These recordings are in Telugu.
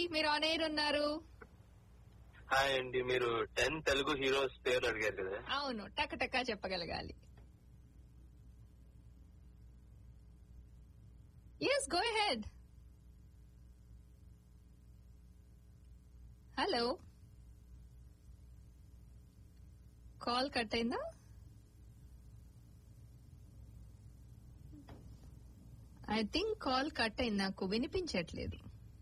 మీరు ఆన్ ఎయిర్ ఉన్నారు హాయ్ అండి మీరు టెన్ తెలుగు హీరోస్ పేరు అడిగారు కదా అవును టక టకా చెప్పగలగాలి yes go ahead hello call cut అయిందా ఐ థింక్ కాల్ కట్ అయింది నాకు వినిపించట్లేదు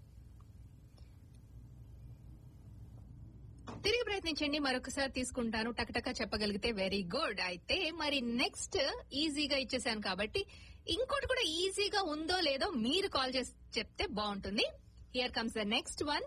తిరిగి ప్రయత్నించండి మరొకసారి తీసుకుంటాను టకటక చెప్పగలిగితే వెరీ గుడ్ అయితే మరి నెక్స్ట్ ఈజీగా ఇచ్చేసాను కాబట్టి ఇంకోటి కూడా ఈజీగా ఉందో లేదో మీరు కాల్ చేసి చెప్తే బాగుంటుంది here comes the next one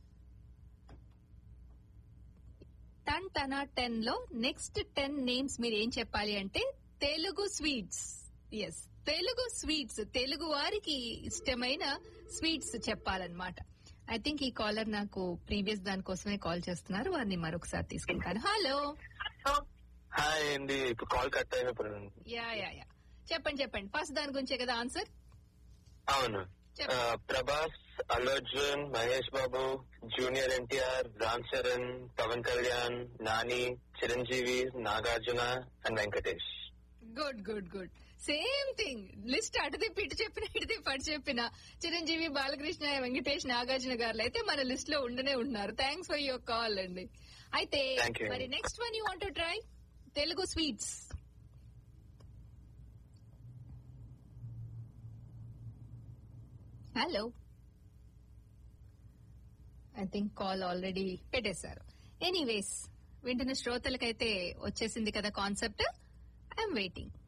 టన్ టనా టెన్ లో నెక్స్ట్ టెన్ నేమ్స్ మీరు ఏం చెప్పాలి అంటే Telugu sweets yes Telugu sweets Telugu వారికి ఇష్టమైన స్వీట్స్ చెప్పాలన్నమాట ఐ థింక్ ఈ కాలర్ నాకు ప్రీవియస్ దానికోసమే కాల్ చేస్తున్నారు వారిని మరొకసారి తీసుకుంటాను హలో హాయ్ అండి ఇప్పుడు కాల్ కట్ అయినప్పుడు యా యా యా చెప్పండి చెప్పండి ఫస్ట్ దాని గురించే కదా ఆన్సర్ అవును చెప్పు. ఆ, Prabhas Allu Arjun Mahesh Babu junior NTR Ram Charan Pawan Kalyan Nani Chiranjeevi Nagarjuna and Venkatesh good good good same thing list అటు తిప్పి ఇటు చెప్పిన ఇటు తిప్పి అటు చెప్పిన చిరంజీవి బాలకృష్ణ వెంకటేష్ నాగార్జున గారు అయితే మన లిస్ట్ లో ఉండనే ఉన్నారు థ్యాంక్స్ ఫర్ యువర్ కాల్ అండి అయితే Thank you. మరి next one you want try Telugu sweets hello I think call already పెట్టేశారు ఎనీవేస్ వింటున్న శ్రోతలకైతే వచ్చేసింది కదా కాన్సెప్ట్ ఐఎమ్ వెయిటింగ్